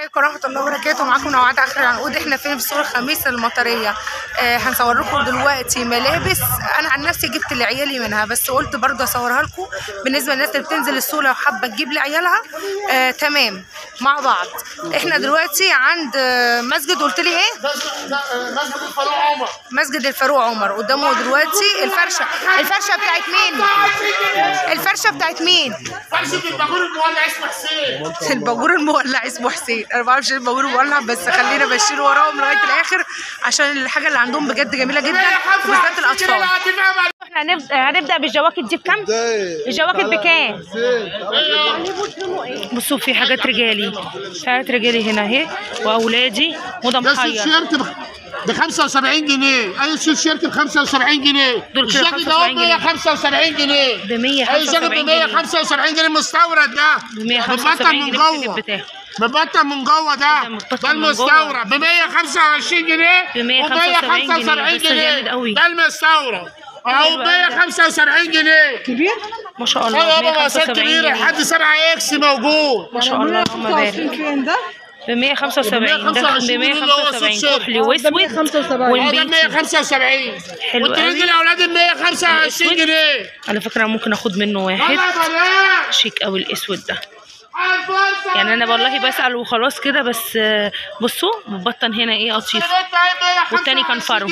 عليكم ورحمة الله وبركاته معاكم نوعات آخر العنقود احنا فين في سوق الخميس المطرية آه هنصور لكم دلوقتي ملابس أنا عن نفسي جبت لعيالي منها بس قلت برضه أصورها لكم بالنسبة للناس اللي بتنزل السوق لو حابة تجيب لعيالها آه تمام مع بعض احنا دلوقتي عند آه، مسجد قلت لي ايه؟ مسجد الفاروق عمر مسجد الفاروق عمر قدامه دلوقتي الفرشة الفرشة بتاعت مين؟ الفرشة بتاعت مين؟ فرشة الباجور المولع اسمه حسين الباجور المولع اسمه حسين انا ما بعرفش ايه الباجور المولع بس خلينا ماشيين وراهم لغايه الاخر عشان الحاجه اللي عندهم بجد جميله جدا وبالذات الاطفال احنا هنبدا هنبدا بالجواكت دي بكام الجواكت بكام بصوا في حاجات رجالي في حاجات رجالي هنا اهي واولادي وده ده محير التيشيرت ب 75 جنيه اي تيشيرت ب 75 جنيه دول كده الجاكيت ده 75 جنيه. 175 جنيه ب اي جاكيت 175 ب جنيه 175 جنيه مستورد ده ب 175 مبطن من جنيه الكتاب جوه بتاعه مبطن من جوه ده ده مبطن ده من جوه. المستورد ب 125 جنيه ب 175 جنيه، و175 بس جامد قوي. ده المستورد اهو حلو ب قوي ده. 175 جنيه كبير ما شاء الله اه ب يابا مقاسات 175 كبيره جنيه لحد 7 اكس موجود ما شاء الله اللهم بارك فين ده؟ ب 175 ده ب 125 اللي هو 175 سوشيال. كحلي واسود 175. اه ده والبيتي 175 حلو والترنج قوي. الاولاد ب 125 الأسود. جنيه على فكره ممكن اخد منه واحد يلا يا بنات شيك قوي الاسود ده الفرصة. يعني انا والله بسال وخلاص كده بس آه، بصوا مبطن هنا ايه قطيف والتاني كان فرو.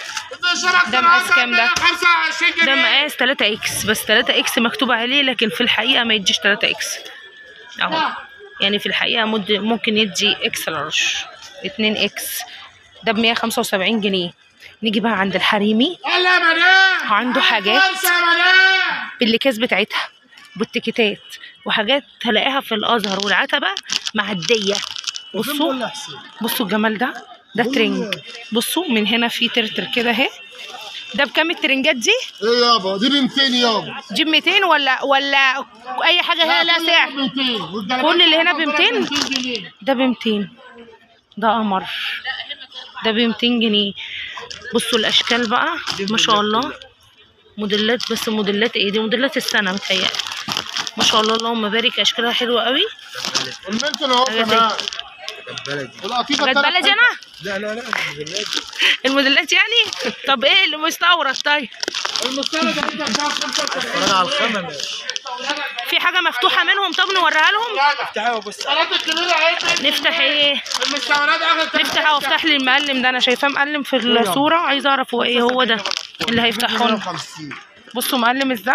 ده مقاس كام ده؟ 125 جنيه ده مقاس 3 اكس بس 3 اكس مكتوب عليه لكن في الحقيقه ما يديش 3 اكس اهو يعني في الحقيقه مد- ممكن يدي اكس لارج 2 اكس ده ب 175 جنيه نيجي بقى عند الحريمي يلا يا بنات عنده حاجات. الفرصة يا بنات بالكاس بتاعتها بالتيكيتات وحاجات هلاقيها في الازهر والعتبه معديه بصوا بصوا الجمال ده ده ترنج بصوا من هنا في ترتر كده اهي ده بكام الترنجات دي ايه يابا دي ب 200 يابا جيب 200 ولا ولا اي حاجه هنا لها سعر 200 كل اللي هنا ب 200 جنيه ده ب 200 ده قمر ده ب 200 جنيه بصوا الاشكال بقى ما شاء الله موديلات بس موديلات ايه دي موديلات السنه متهيألي ما شاء الله اللهم بارك اشكالها حلوه قوي المنتن اهو حاجات كمان القطيفه حاجات التلات بلدي انا لا لا لا الموديلات يعني طب ايه اللي مستورد طيب المستند ده انت بتاع 75 انا على الخمم في حاجه مفتوحه منهم طب نوريها لهم تعالوا بص الصالات الكبيره اهي نفتح ايه المستوردات اخر نفتح او افتح لي المقلم ده انا شايفاه مقلم في الصوره عايزه اعرف هو ايه هو ده اللي هيفتحه لنا 150 بصوا مقلم ازاي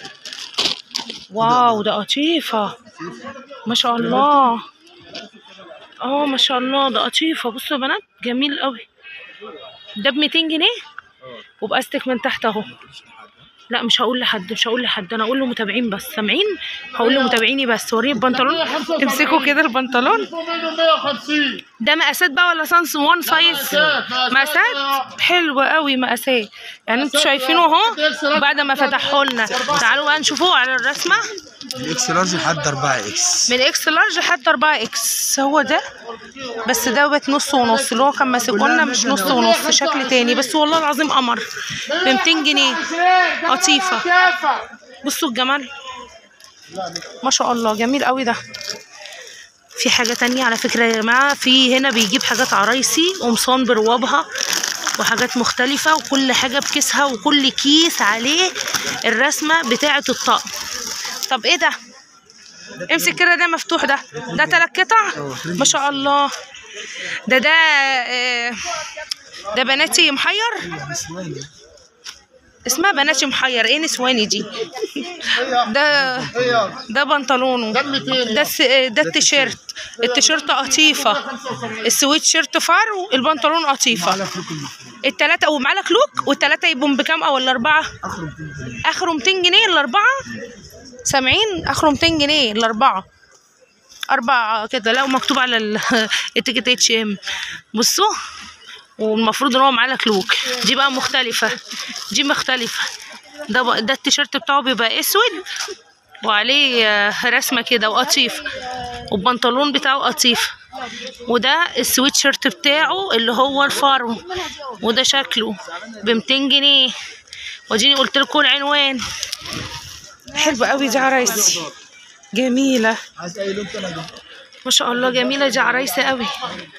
واو ده قطيفة ما شاء الله اه ما شاء الله ده قطيفة بصوا يا بنات جميل قوي ده ب 200 جنيه وبأستك من تحت اهو لا مش هقول لحد مش هقول لحد انا اقول له متابعين بس سامعين هقول له متابعيني بس وريني البنطلون امسكوا كده البنطلون فوق منه 150 ده مقاسات بقى ولا سانس وان سايز مقاسات، مقاسات. مقاسات حلوة قوي مقاسات يعني انتوا شايفينه اهو بعد ما فتحوا لنا تعالوا بقى نشوفوه على الرسمة الاكس لارج لحد 4 اكس من اكس لارج لحد 4 اكس هو ده بس دوت نص ونص اللي هو كان ماسكه لنا مش نص ونص شكل تاني بس والله العظيم قمر ب 200 جنيه قطيفة بصوا الجمال ما شاء الله جميل قوي ده في حاجة تانية على فكرة يا جماعة في هنا بيجيب حاجات عرايسي قمصان بروابها وحاجات مختلفة وكل حاجة بكيسها وكل كيس عليه الرسمة بتاعة الطقم طب ايه ده امسك كده ده مفتوح ده ده تلات قطع ما شاء الله ده ده آه، ده بناتي محير اسمها بناتي محير ايه نسواني دي ده ده بنطلونه ده 200 ده الس- ده التيشيرت التيشيرت قطيفة السويت شيرت فر البنطلون قطيفة التلاتة ومعلك لوك والتلاتة يبقوا بكام او الاربعة اخره 200 جنيه الاربعة سامعين اخره 200 جنيه الاربعة اربع كده لا ومكتوب على ال- التيكت اتش ام بصوا والمفروض ان هو معاه لوك دي بقى مختلفة دي مختلفة ده بقى ده التيشيرت بتاعه بيبقى اسود وعليه آه، رسمة كده وقطيف والبنطلون بتاعه قطيف وده السويت شيرت بتاعه اللي هو الفارو وده شكله ب 200 جنيه واديني قلت لكم العنوان حلوة قوي دي عرايسي جميلة عايز اي لون تاني ما شاء الله جميله دي عرايسه قوي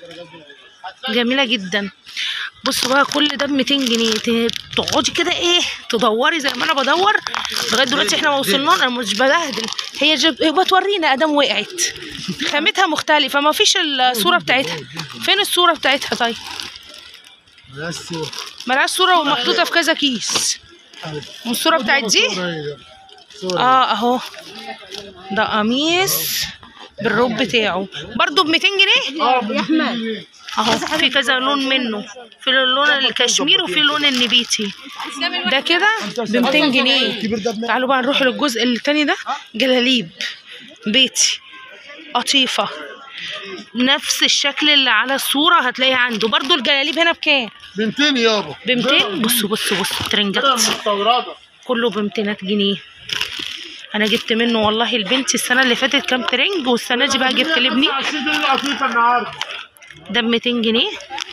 جميله جدا بصوا بقى كل ده ب 200 جنيه ت- تقعدي كده ايه تدوري زي ما انا بدور لغايه دلوقتي احنا ما وصلنا انا مش ببهدل هي جب... يبقى تورينا ادام وقعت خامتها مختلفه ما فيش الصوره بتاعتها فين الصوره بتاعتها طيب بلاش صورة ملهاش صوره ومحطوطه في كذا كيس والصوره بتاعت دي اه اهو ده قميص بالروب بتاعه برضو ب 200 جنيه اهو في كذا لون منه في اللون الكشمير وفي اللون النبيتي ده كده ب 200 جنيه تعالوا بقى نروح للجزء التاني ده جلاليب بيتي قطيفة نفس الشكل اللي على الصورة هتلاقيه عنده برضو الجلاليب هنا بكام؟ ب 200 يابا ب 200 بصوا بصوا بصوا الترنجات مستورده كله ب 200 جنيه انا جبت منه والله البنت السنه اللي فاتت كام ترنج والسنه دي بقى جبت لابني 20 جنيه قطيفه النهارده ده ب 200 جنيه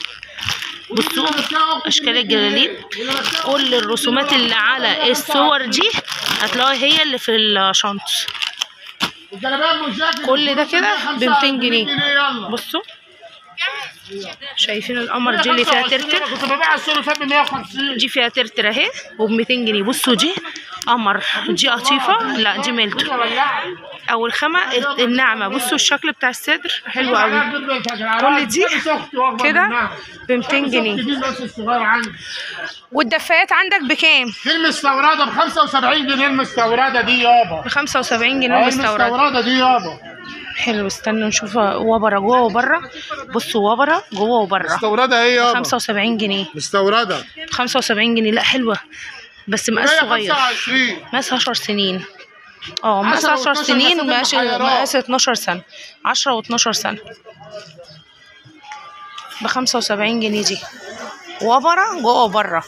بصوا اشكال الجلاليب كل الرسومات اللي على الصور دي هتلاقوها هي اللي في الشنطه الجلابيه المزاج كل ده كده ب 200 جنيه يلا بصوا شايفين القمر دي اللي فيها ترتر كنت ببيع السوري فات ب 150 دي فيها ترتر اهي وب 200 جنيه بصوا دي قمر دي قطيفه لا دي ميلتون او الخامه الناعمه بصوا الشكل بتاع الصدر حلو قوي كل دي كده ب 200 جنيه الناس الصغير عندي والدفايات عندك بكام؟ دي المستورده ب 75 جنيه المستورده دي يابا ب 75 جنيه اه المستورد المستورده دي يابا حلو استنوا نشوف وبره جوه وبره بصوا وبره جوه وبره مستورده ايه يابا 75 جنيه مستورده 75 جنيه لا حلوه بس مقاس صغير 125 مقاس 10 سنين اه مقاس 10 10 و12 سنين مسافة ومقاس محيرات. مقاس 12 سنة 10 و12 سنة ب 75 جنيه دي وبره جوه وبره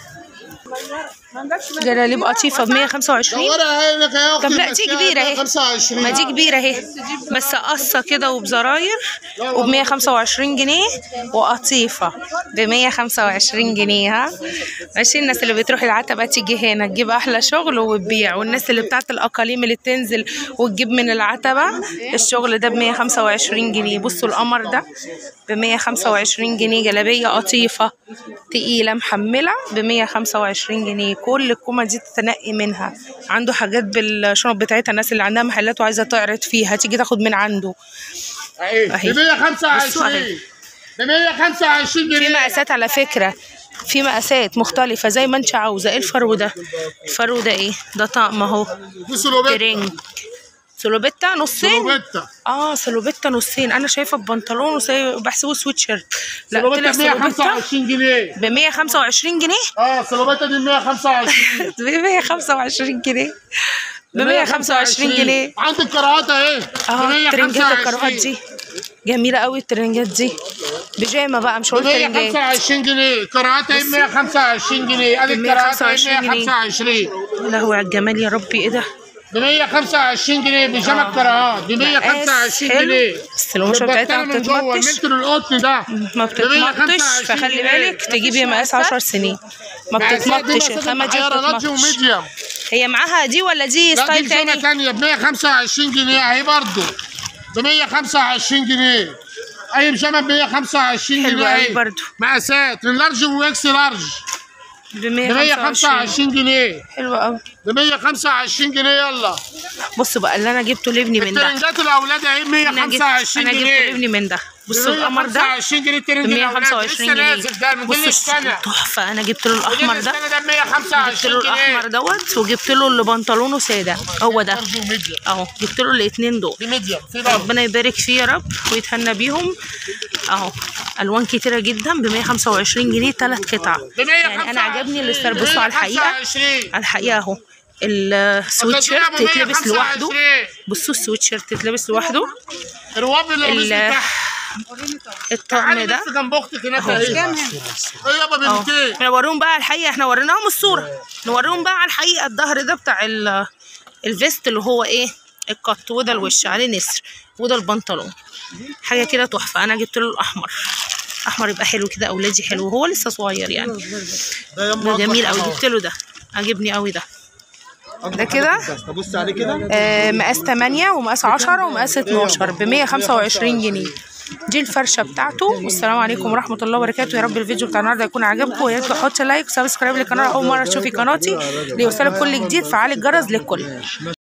جلاليب قطيفة ب 125 دورها هناك يا اختي طب لا دي كبيرة اهي 25 ما دي كبيرة اهي بس قصة كده وبزراير وب 125 جنيه وقطيفة ب 125 جنيه ها ماشي الناس اللي بتروح العتبة تيجي هنا تجيب أحلى شغل وتبيع والناس اللي بتاعت الأقاليم اللي بتنزل وتجيب من العتبة الشغل ده ب 125 جنيه بصوا القمر ده ب 125 جنيه جلابية قطيفة تقيلة محملة ب 125 جنيه كل الكومة دي تتنقي منها عنده حاجات بالشنط بتاعتها الناس اللي عندها محلات وعايزة تعرض فيها تيجي تاخد من عنده اهي أهي. ب 125 بصوا أهي. ب 125 في جنيه مقاسات على فكرة في مقاسات مختلفة زي ما انت عاوزة ايه الفرو ده الفرو ده ايه ده طقم اهو دي سلوبيتا ترنج سلوبيتا نصين سلوبيتا اه سلوبيتا نصين انا شايفه ببنطلون وساي- بحسبه سويت شيرت لا سلوبيتا طلع ب سلوبيتا 125 جنيه ب 125 جنيه اه سلوبيتا دي 125 ب 125 جنيه ب 125 جنيه عندك كراهات اهي اه ترنجات الكروهات دي جميله قوي الترنجات دي بيجامه بقى مش ب هقول ترنجات 125 جنيه كراهات اهي 125 جنيه ادي الكراهات اهي 125 جنيه. 125 يا لهوي على الجمال يا ربي ايه ده ب 125 جنيه بيجامه كراهات ب 125 حلو. جنيه بس القماشة بتاعتها ما البستانة من جوه بتتمطش. المتر القطن ده ما ب بتتمطش 125 فخلي جنيه. بالك تجيبي مقاس 10 سنين ما بتتمطش الخامه دي ما لارج بتتمطش وميديوم هي معاها دي ولا دي لا دي ستايل بيجامه تاني ثانيه ب 125 جنيه اهي برضه ب 125 جنيه اي بيجامه ب 125 حلوة جنيه أوي اهي برضه. مقاسات من لارج واكس لارج ب ب 125 125 جنيه حلوة قوي ب 125 جنيه يلا بصوا بقى اللي انا جبته لابني من ده الترنجات الاولاد اهي ب انا جبت 125 انا جبته جنيه لابني من ده بصوا القمر ده 125 جنيه ب الترنج الاولاد 125 لسه جنيه نازل ده من كل بصوا السنه تحفه انا جبت له الاحمر ده السنه ده ب جبت 125 له جنيه الاحمر دوت وجبت له اللي بنطلونه ساده هو ده برضه ميديوم اهو جبت له الاثنين دول دي ميديوم في برضه ربنا يبارك فيه يا رب ويتهنى بيهم اهو الوان كتيره جدا ب 125 جنيه ثلاث قطع ب 125 يعني انا عجبني الاستر بصوا على الحقيقه 125. على الحقيقه اهو السويت شيرت ب 125. يتلبس لوحده بصوا السويت شيرت يتلبس لوحده الرواب اللي ال- بتاعها الطقم تعالي ده بس جنب اختك هناك أهو. اهي ايه يابا ب اه 200 احنا نوريهم بقى على الحقيقه احنا وريناهم الصوره نوريهم بقى على الحقيقه الظهر ده بتاع ال- الفيست اللي هو ايه القط وده الوش عليه نسر وده البنطلون حاجه كده تحفه انا جبت له الاحمر احمر يبقى حلو كده اولادي حلو هو لسه صغير يعني ده يما ده جميل أكبر قوي حلاوة. جبت له ده عجبني قوي ده ده كده طب بص عليه كده آه، مقاس 8 ومقاس 10 ومقاس 12 ب 125 جنيه دي الفرشه بتاعته والسلام عليكم ورحمه الله وبركاته يا رب الفيديو بتاع النهارده يكون عجبكم ويا ريت تحطوا لايك وسبسكرايب للقناه اول مره تشوفي قناتي ليوصلك كل جديد فعلي الجرس للكل